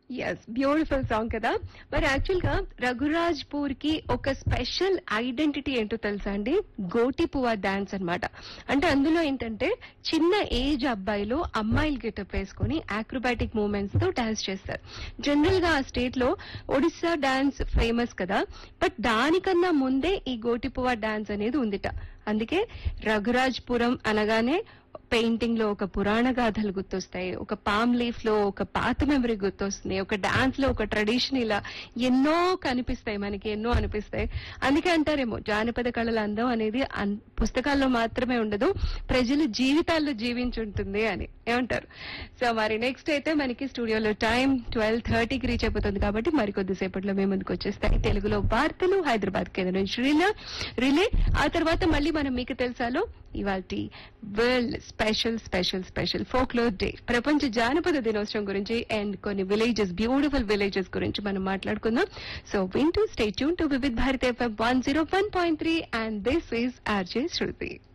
yes beautiful song కదా మరి actual గా రఘురాజ్పూర్ కి ఒక స్పెషల్ ఐడెంటిటీ ఏంటో తెలుసా అండి గోటి పువ్వ డాన్స్ అన్నమాట అంటే అందులో ఏంటంటే చిన్న ఏజ్ అబ్బాయిలు అమ్మాయిలు గెటప్ వేసుకొని ఆక్రోబాటిక్ మూవ్మెంట్స్ తో డాన్స్ చేస్తారు జనరల్ గా ఆ స్టేట్ లో ఒడిస్సా డాన్స్ ఫేమస్ కదా బట్ దానికన్నా ముందే ఈ గోటి పువ్వ డాన్స్ అనేది ఉందిట అందుకే రఘురాజ్పురం అనగానే పెయింటింగ్ లో ఒక పురాణ గాథలు గుర్తొస్తాయి ఒక పామ్ లీఫ్ లో ఒక పాత మెమరీ గుర్తొస్తుంది ఒక డాన్స్ లో ఒక ట్రెడిషన్ ఇలా ఎన్నో కనిపిస్తాయి మనకి ఎన్నో అనిపిస్తాయి అందుకే అంటారేమో జానపద కళల అందం అనేది అన్- పుస్తకాల్లో మాత్రమే ఉండదు ప్రజల జీవితాల్లో జీవించుంటుంది అని ఏమంటారు సో మరి నెక్స్ట్ అయితే మనకి స్టూడియోలో టైం ట్వెల్వ్ థర్టీకి రీచ్ అయిపోతుంది కాబట్టి మరి కొద్దిసేపట్లో మేము ముందుకు వచ్చేస్తాయి తెలుగులో వార్తలు హైదరాబాద్ కేంద్రం నుంచి రిలే రిలే ఆ తర్వాత మళ్ళీ మనం మీకు తెలుసాలో ఇవాళ world special special special folklore day ప్రపంచ జానపద దినోత్సవం గురించి అండ్ కొన్ని విలేజెస్ బ్యూటిఫుల్ విలేజెస్ గురించి మనం మాట్లాడుకుందాం so win to stay tune to Vividh Bharat FM one zero one point three and this is RJ Shruti